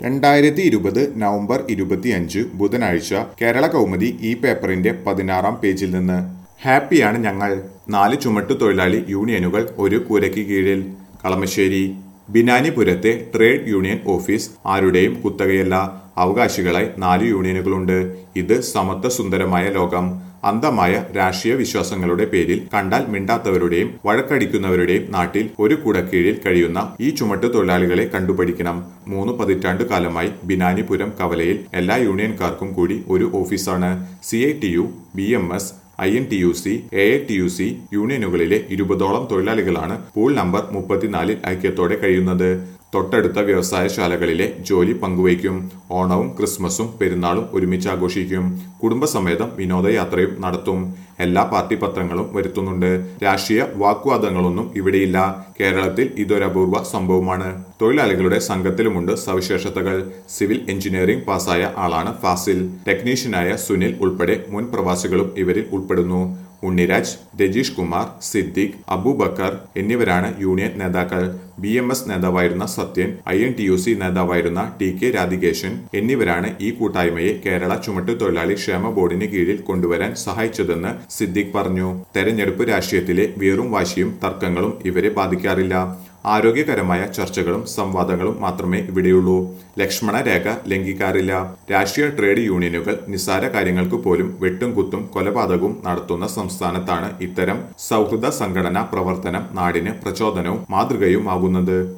രണ്ടായിരത്തി ഇരുപത് നവംബർ ഇരുപത്തിയഞ്ച് ബുധനാഴ്ച കേരള കൗമുദി ഈ പേപ്പറിന്റെ പതിനാറാം പേജിൽ നിന്ന് ഹാപ്പിയാണ് ഞങ്ങൾ നാല് ചുമട്ടു തൊഴിലാളി യൂണിയനുകൾ ഒരു കൂരയ്ക്ക് കീഴിൽ കളമശ്ശേരി ബിനാനിപുരത്തെ ട്രേഡ് യൂണിയൻ ഓഫീസ് ആരുടെയും കുത്തകയല്ല അവകാശികളായി നാല് യൂണിയനുകളുണ്ട് ഇത് സമത്വ സുന്ദരമായ ലോകം അന്ധമായ രാഷ്ട്രീയ വിശ്വാസങ്ങളുടെ പേരിൽ കണ്ടാൽ മിണ്ടാത്തവരുടെയും വഴക്കടിക്കുന്നവരുടെയും നാട്ടിൽ ഒരു കുടക്കീഴിൽ കഴിയുന്ന ഈ ചുമട്ടു തൊഴിലാളികളെ കണ്ടുപഠിക്കണം മൂന്ന് പതിറ്റാണ്ടു കാലമായി ബിനാനിപുരം കവലയിൽ എല്ലാ യൂണിയൻകാർക്കും കൂടി ഒരു ഓഫീസാണ് C I T U B M S I N T U C A I T U C യൂണിയനുകളിലെ ഇരുപതോളം തൊഴിലാളികളാണ് പൂൾ നമ്പർ മുപ്പത്തിനാലിൽ ഐക്യത്തോടെ കഴിയുന്നത് തൊട്ടടുത്ത വ്യവസായശാലകളിലെ ജോലി പങ്കുവയ്ക്കും ഓണവും ക്രിസ്മസും പെരുന്നാളും ഒരുമിച്ച് ആഘോഷിക്കും കുടുംബസമേതം വിനോദയാത്രയും നടത്തും എല്ലാ പാർട്ടി പത്രങ്ങളും വരുത്തുന്നുണ്ട് രാഷ്ട്രീയ വാഗ്വാദങ്ങളൊന്നും ഇവിടെയില്ല കേരളത്തിൽ ഇതൊരപൂർവ സംഭവമാണ് തൊഴിലാളികളുടെ സംഘത്തിലുമുണ്ട് സവിശേഷതകൾ സിവിൽ എഞ്ചിനീയറിംഗ് പാസ്സായ ആളാണ് ഫാസിൽ ടെക്നീഷ്യനായ സുനിൽ ഉൾപ്പെടെ മുൻ പ്രവാസികളും ഇവരിൽ ഉൾപ്പെടുന്നു ഉണ്ണിരാജ് രജീഷ് കുമാർ സിദ്ദിഖ് അബൂബക്കർ എന്നിവരാണ് യൂണിയൻ നേതാക്കൾ ബി എം എസ് നേതാവായിരുന്ന Sathyan I N T U C നേതാവായിരുന്ന ടി കെ രാധികേശൻ എന്നിവരാണ് ഈ കൂട്ടായ്മയെ കേരള ചുമട്ടുതൊഴിലാളി ക്ഷേമ ബോർഡിന് കീഴിൽ കൊണ്ടുവരാൻ സഹായിച്ചതെന്ന് സിദ്ദിഖ് പറഞ്ഞു തെരഞ്ഞെടുപ്പ് രാഷ്ട്രീയത്തിലെ വീറും വാശിയും തർക്കങ്ങളും ഇവരെ ബാധിക്കാറില്ല ആരോഗ്യകരമായ ചർച്ചകളും സംവാദങ്ങളും മാത്രമേ ഇവിടെയുള്ളൂ ലക്ഷ്മണ രേഖ ലംഘിക്കാറില്ല രാഷ്ട്രീയ ട്രേഡ് യൂണിയനുകൾ നിസ്സാര കാര്യങ്ങൾക്ക് പോലും വെട്ടും കുത്തും കൊലപാതകവും നടത്തുന്ന സംസ്ഥാനത്താണ് ഇത്തരം സൗഹൃദ സംഘടനാ പ്രവർത്തനം നാടിന് പ്രചോദനവും മാതൃകയുമാകുന്നത്